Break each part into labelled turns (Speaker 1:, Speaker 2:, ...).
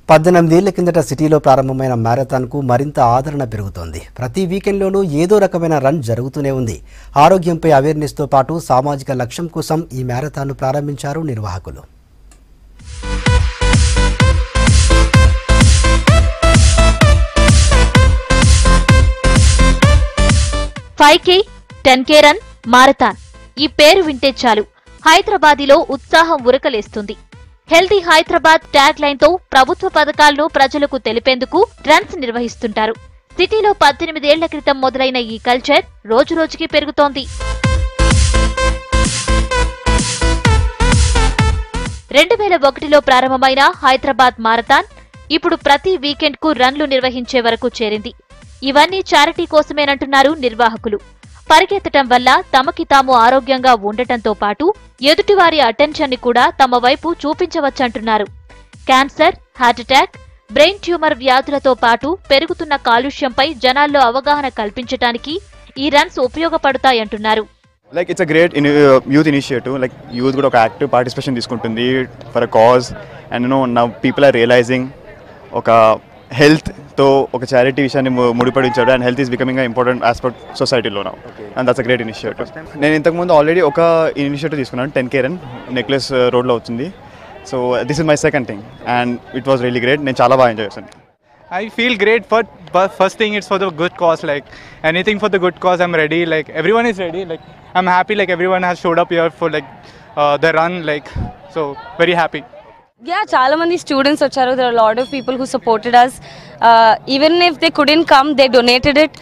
Speaker 1: పద్దెనిమిదేళ్ల కిందట సిటీలో ప్రారంభమైన మ్యారథాన్కు మరింత ఆదరణ పెరుగుతోంది ప్రతి వీకెండ్లోనూ ఏదో రకమైన రన్ జరుగుతూనే ఉంది ఆరోగ్యంపై అవేర్నెస్తో పాటు సామాజిక లక్ష్యం కోసం ఈ మ్యారథాన్ను ప్రారంభించారు నిర్వాహకులు
Speaker 2: five K ten K run marathon ఈ పేరు వింటే చాలు హైదరాబాదీలో ఉత్సాహం ఉరకలేస్తుంది హెల్దీ హైదరాబాద్ ట్యాగ్ లైన్ తో ప్రభుత్వ పథకాలను ప్రజలకు తెలిపేందుకు రన్స్ నిర్వహిస్తుంటారు సిటీలో పద్దెనిమిదేళ్ల క్రితం మొదలైన ఈ కల్చర్ రోజురోజుకి పెరుగుతోంది రెండు వేల ఒకటిలో ప్రారంభమైన హైదరాబాద్ మారథాన్ ఇప్పుడు ప్రతి వీకెండ్ కు రన్లు నిర్వహించే వరకు చేరింది ఇవన్నీ చారిటీ కోసమేనంటున్నారు నిర్వాహకులు పరిగెత్తటం వల్ల తమకి తాము ఆరోగ్యంగా ఉండటంతో పాటు ఎదుటివారి అటెన్షన్ ని కూడా తమ వైపు చూపించవచ్చంటున్నారు క్యాన్సర్ హార్ట్అటాక్ బ్రెయిన్ ట్యూమర్ వ్యాధులతో పాటు పెరుగుతున్న కాలుష్యంపై జనాల్లో అవగాహన కల్పించటానికి ఈ రన్స్ ఉపయోగపడతాయంటున్నారు
Speaker 3: like it's a great youth initiative like youth కూడా ఒక యాక్టివ్ పార్టిసిపేషన్ తీసుకుంటుంది for a cause and know నా పీపుల్ ఆర్ రియలైజింగ్ ఒక హెల్త్తో ఒక చారిటీ విషయాన్ని ము- ముడిపడించాడు and health is becoming important aspect సొసైటీలో నా and that's a great initiative నేను ఇంతకుముందు ఆల్రెడీ ఒక ఇనిషియేటివ్ తీసుకున్నాను టెన్ కేరన్ నెక్లెస్ రోడ్లో వచ్చింది so this is my second thing and it was really great నేను చాలా బాగా ఎంజాయ్ చేశాను
Speaker 4: I feel great, but, but first thing it's for the good cause. Like anything for the good cause, I'm ready. Like everyone is ready. Like I'm happy. Like everyone has showed up here for like uh, the run. Like so, very happy.
Speaker 5: Yeah చాలా మంది students వచ్చారు there are lot of people who supported us even if they couldn't come they donated it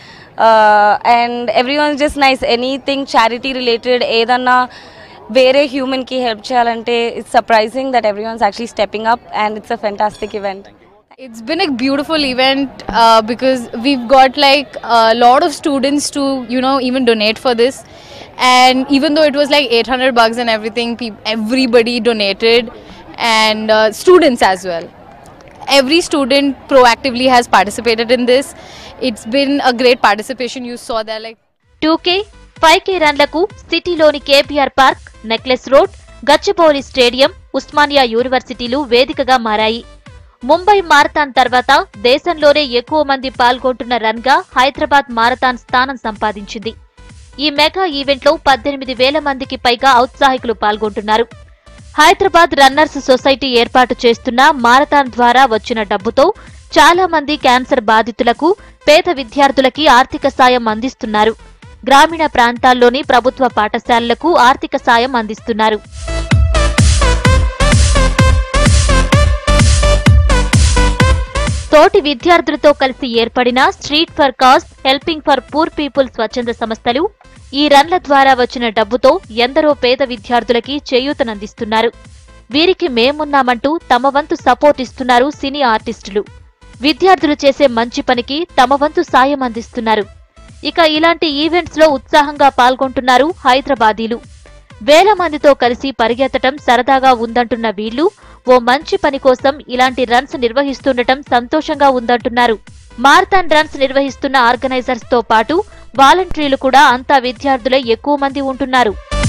Speaker 5: and everyone just nice anything charity related ఏదన్నా వేరే హ్యూమన్కి help చేయాలంటే it's surprising that everyone's actually stepping up and it's a fantastic event
Speaker 6: It's been a beautiful event uh, because we've got like a lot of students to you know even donate for this, and even though it was like 800 bucks and everything, peop everybody donated, and uh, students as well. Every student proactively has participated in this. It's been a great participation. You saw that like
Speaker 2: two K five K రన్లకు సిటీలోని KBR park necklace road Gachibowli stadium Osmania యూనివర్సిటీలు వేదికగా మారాయి Mumbai marathon తర్వాత దేశంలోనే ఎక్కువ మంది పాల్గొంటున్న రన్ గా హైదరాబాద్ మారథాన్ స్థానం సంపాదించింది ఈ మెగా ఈవెంట్లో పద్దెనిమిది వేల మందికి పైగా ఔత్సాహికులు పాల్గొంటున్నారు హైదరాబాద్ రన్నర్స్ సొసైటీ ఏర్పాటు చేస్తున్న మారథాన్ ద్వారా వచ్చిన డబ్బుతో చాలా మంది క్యాన్సర్ బాధితులకు పేద విద్యార్థులకి ఆర్థిక సాయం అందిస్తున్నారు గ్రామీణ ప్రాంతాల్లోని ప్రభుత్వ పాఠశాలలకు ఆర్థిక సాయం అందిస్తున్నారు తోటి విద్యార్థులతో కలిసి ఏర్పడిన street for cause helping for poor people స్వచ్ఛంద సంస్థలు ఈ రన్ల ద్వారా వచ్చిన డబ్బుతో ఎందరో పేద విద్యార్థులకి చేయూతనందిస్తున్నారు వీరికి మేమున్నామంటూ తమ వంతు సపోర్ట్ ఇస్తున్నారు సినీ ఆర్టిస్టులు విద్యార్థులు చేసే మంచి పనికి తమ వంతు సాయం అందిస్తున్నారు ఇక ఇలాంటి ఈవెంట్స్ లో ఉత్సాహంగా పాల్గొంటున్నారు హైదరాబాదీలు వేల మందితో కలిసి పరిగెత్తటం సరదాగా ఉందంటున్న వీళ్ళు ఓ మంచి పని కోసం ఇలాంటి రన్స్ నిర్వహిస్తుండటం సంతోషంగా ఉందంటున్నారు మారథాన్ రన్స్ నిర్వహిస్తున్న ఆర్గనైజర్స్ తో పాటు వాలంటీర్లు కూడా అంతా విద్యార్థులే ఎక్కువ మంది ఉంటున్నారు